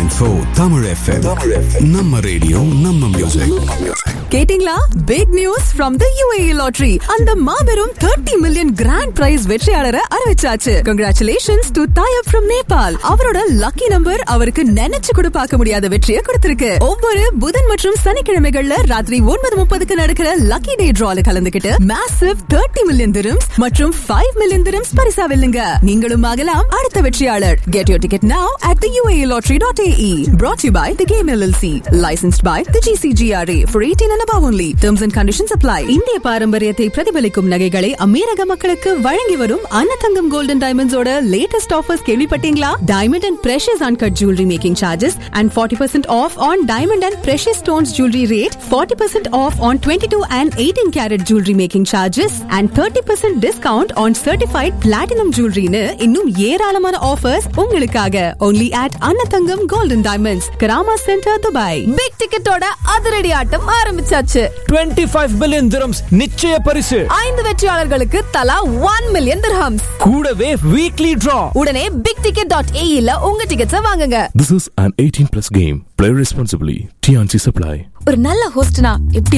89.4 Tamil FM. நம்ம radio நம்ம music கேட்டிங்களா big news from the UAE lottery அந்த மாபெரும் 30 மில்லியன் கிராண்ட் பிரைஸ் வெற்றியாளரை அறிவிச்சாச்சு கங்க்ராச்சுலேஷன்ஸ் டு தாயப் ஃப்ரம் நேபாள் அவரோட லக்கி நம்பர் அவருக்கு நினைச்சு கூட பார்க்க முடியாத வெற்றியை கொடுத்திருக்கு ஒவ்வொரு புதன் மற்றும் சனிக்கிழமைகள்ல ராத்திரி ஒன்பது முப்பதுக்கு நடக்கிற லக்கி டே டிரால கலந்துகிட்டு மேசிவ் 30 மில்லியன் திரம்ஸ் மற்றும் 5 மில்லியன் திரம்ஸ் பரிசா வெல்லுங்க நீங்களும் ஆகலாம் அடுத்த வெற்றியாளர் get your ticket now at the UAELottery.ae brought to you by the Game LLC licensed by the GCGRA for 18 and above only terms and conditions apply இந்திய பாரம்பரியத்தை பிரதிபலிக்கும் நகைகளை அமீரக மக்களுக்கு வழங்கி வரும் அன்னதங்கம் கோல்டன் டைமண்ட்ஸோட லேட்டஸ்ட் ஆஃபர்ஸ் கேள்விப்பட்டீங்களா diamond and precious uncut jewelry making charges and 40% off on diamond and precious stones jewelry rate 40% off on 22 and 18 carat jewelry making charges and 30% discount on certified platinum jewelry-னு இன்னும் ஏராளமான offers உங்களுக்காக only at Annathangam golden diamonds Karama centre Dubai big டிக்கெட்டோட அதிரடி ஆட்டம் ஆரம்பிச்சாச்சு 25 billion dirhams நிச்சய பரிசு ஐந்து வெற்றியாளர்களுக்கு தலா ஒன் மில்லியன் திர்ஹம்ஸ் கூடவே வீக்லி டிரா உடனே பிக் டிக்கெட் டாட் ஏஇல உங்க டிக்கெட்ஸை வாங்குங்க This is an 18 plus game. Play responsibly. TNC Supply. ஒரு நல்ல ஹோஸ்ட்னா எப்படி